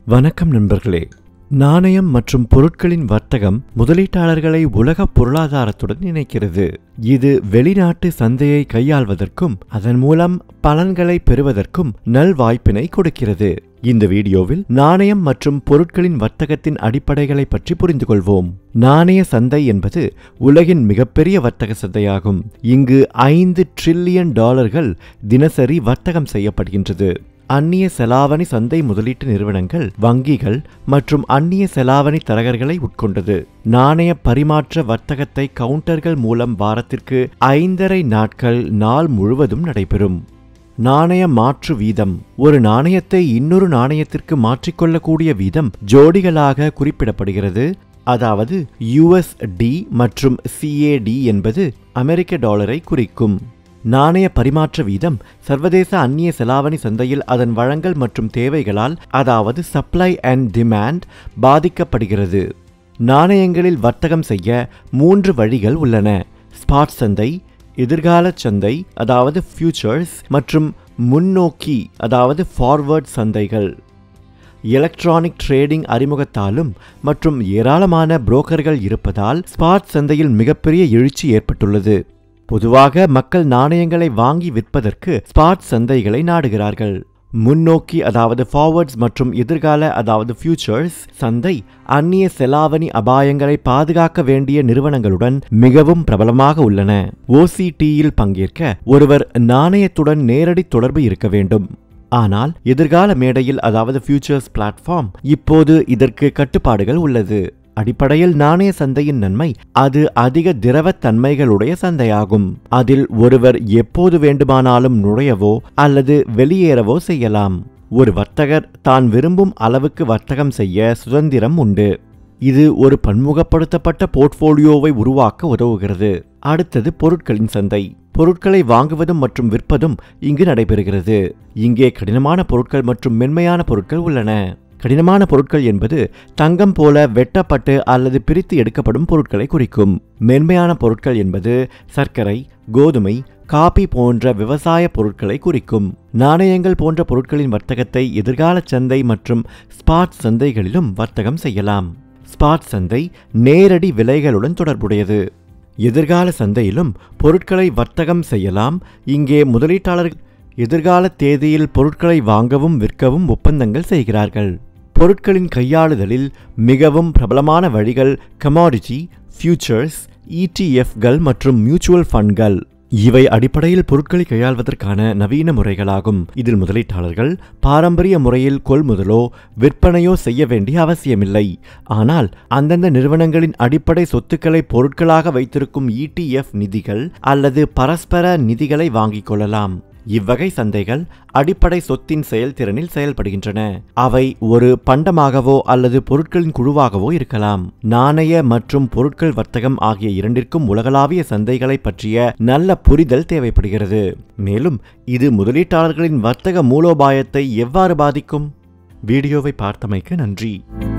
வணக்கம் நண்பர்களே நாணயம் மற்றும் பொருட்களின் வர்த்தகம் முதலீட்டாளர்களை உலக பொருளாதாரத்துடன் இணைக்கிறது இது வெளிநாட்டு சந்தையை கையாள்வதற்கும் அதன் மூலம் பலன்களை பெறுவதற்கும் நல்வாய்ப்பினை கொடுக்கிறது இந்த வீடியோவில் நாணயம் மற்றும் பொருட்களின் வர்த்தகத்தின் அடிப்படைகளை பற்றி புரிந்து கொள்வோம் நாணய சந்தை என்பது உலகின் மிகப்பெரிய வர்த்தக சந்தையாகும் இங்கு ஐந்து ட்ரில்லியன் டாலர்கள் தினசரி வர்த்தகம் செய்யப்படுகின்றது அந்நிய செலாவணி சந்தை முதலீட்டு நிறுவனங்கள் வங்கிகள் மற்றும் அந்நிய செலாவணி தரகர்களை உட்கொண்டது நாணய பரிமாற்ற வர்த்தகத்தை கவுண்டர்கள் மூலம் வாரத்திற்கு ஐந்தரை நாட்கள் நாள் முழுவதும் நடைபெறும் நாணய மாற்று வீதம் ஒரு நாணயத்தை இன்னொரு நாணயத்திற்கு மாற்றிக்கொள்ளக்கூடிய வீதம் ஜோடிகளாக குறிப்பிடப்படுகிறது அதாவது யுஎஸ்டி மற்றும் சிஏடி என்பது அமெரிக்க டாலரை குறிக்கும் நாணய பரிமாற்ற வீதம் சர்வதேச அந்நிய செலாவணி சந்தையில் அதன் வழங்கல் மற்றும் தேவைகளால் அதாவது சப்ளை அண்ட் டிமாண்ட் பாதிக்கப்படுகிறது நாணயங்களில் வர்த்தகம் செய்ய மூன்று வழிகள் உள்ளன ஸ்பாட் சந்தை எதிர்கால சந்தை அதாவது ஃபியூச்சர்ஸ் மற்றும் முன்னோக்கி அதாவது ஃபார்வர்ட் சந்தைகள் எலக்ட்ரானிக் ட்ரேடிங் அறிமுகத்தாலும் மற்றும் ஏராளமான புரோக்கர்கள் இருப்பதால் ஸ்பாட் சந்தையில் மிகப்பெரிய எழுச்சி ஏற்பட்டுள்ளது பொதுவாக மக்கள் நாணயங்களை வாங்கி விற்பதற்கு ஸ்பாட் சந்தைகளை நாடுகிறார்கள் முன்னோக்கி அதாவது ஃபார்வர்ட்ஸ் மற்றும் எதிர்கால அதாவது ஃபியூச்சர்ஸ் சந்தை அந்நிய செலாவணி அபாயங்களை பாதுகாக்க வேண்டிய நிறுவனங்களுடன் மிகவும் பிரபலமாக உள்ளன ஓசிடியில் பங்கேற்க ஒருவர் நாணயத்துடன் நேரடி தொடர்பு இருக்க வேண்டும் ஆனால் எதிர்கால மேடையில் அதாவது ஃபியூச்சர்ஸ் பிளாட்ஃபார்ம் இப்போது இதற்கு கட்டுப்பாடுகள் உள்ளது அடிப்படையில் நாணய சந்தையின் நன்மை அது அதிக திரவத்தன்மைகளுடைய சந்தையாகும் அதில் ஒருவர் எப்போது வேண்டுமானாலும் நுழையவோ அல்லது வெளியேறவோ செய்யலாம் ஒரு வர்த்தகர் தான் விரும்பும் அளவுக்கு வர்த்தகம் செய்ய சுதந்திரம் உண்டு இது ஒரு பன்முகப்படுத்தப்பட்ட போர்ட்ஃபோலியோவை உருவாக்க உதவுகிறது அடுத்தது பொருட்களின் சந்தை பொருட்களை வாங்குவதும் மற்றும் விற்பதும் இங்கு நடைபெறுகிறது இங்கே கடினமான பொருட்கள் மற்றும் மென்மையான பொருட்கள் உள்ளன கடினமான பொருட்கள் என்பது தங்கம் போல வெட்டப்பட்டு அல்லது பிரித்து எடுக்கப்படும் பொருட்களை குறிக்கும் மென்மையான பொருட்கள் என்பது சர்க்கரை கோதுமை காபி போன்ற விவசாய பொருட்களை குறிக்கும் நாணயங்கள் போன்ற பொருட்களின் வர்த்தகத்தை எதிர்கால சந்தை மற்றும் ஸ்பாட் சந்தைகளிலும் வர்த்தகம் செய்யலாம் ஸ்பாட் சந்தை நேரடி விலைகளுடன் தொடர்புடையது எதிர்கால சந்தையிலும் பொருட்களை வர்த்தகம் செய்யலாம் இங்கே முதலீட்டாளர்கள் எதிர்கால தேதியில் பொருட்களை வாங்கவும் விற்கவும் ஒப்பந்தங்கள் செய்கிறார்கள் பொருட்களின் கையாளுதலில் மிகவும் பிரபலமான வழிகள் கமாடிட்டி ஃபியூச்சர்ஸ் இடிஎஃப்கள் மற்றும் மியூச்சுவல் ஃபண்ட்கள் இவை அடிப்படையில் பொருட்களை கையாள்வதற்கான நவீன முறைகளாகும் இதில் முதலீட்டாளர்கள் பாரம்பரிய முறையில் கொள்முதலோ விற்பனையோ செய்ய வேண்டிய அவசியமில்லை ஆனால் அந்தந்த நிறுவனங்களின் அடிப்படை சொத்துக்களை பொருட்களாக வைத்திருக்கும் இடிஎஃப் நிதிகள் அல்லது பரஸ்பர நிதிகளை வாங்கிக் கொள்ளலாம் இவ்வகை சந்தைகள் அடிப்படை சொத்தின் செயல்திறனில் செயல்படுகின்றன அவை ஒரு பண்டமாகவோ அல்லது பொருட்களின் குழுவாகவோ இருக்கலாம் நாணய மற்றும் பொருட்கள் வர்த்தகம் ஆகிய இரண்டிற்கும் உலகளாவிய சந்தைகளை பற்றிய நல்ல புரிதல் தேவைப்படுகிறது மேலும் இது முதலீட்டாளர்களின் வர்த்தக மூலோபாயத்தை எவ்வாறு பாதிக்கும் வீடியோவை பார்த்தமைக்கு நன்றி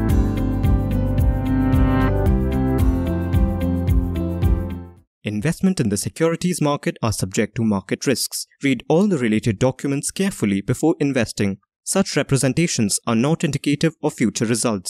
Investment in the securities market are subject to market risks. Read all the related documents carefully before investing. Such representations are not indicative of future results.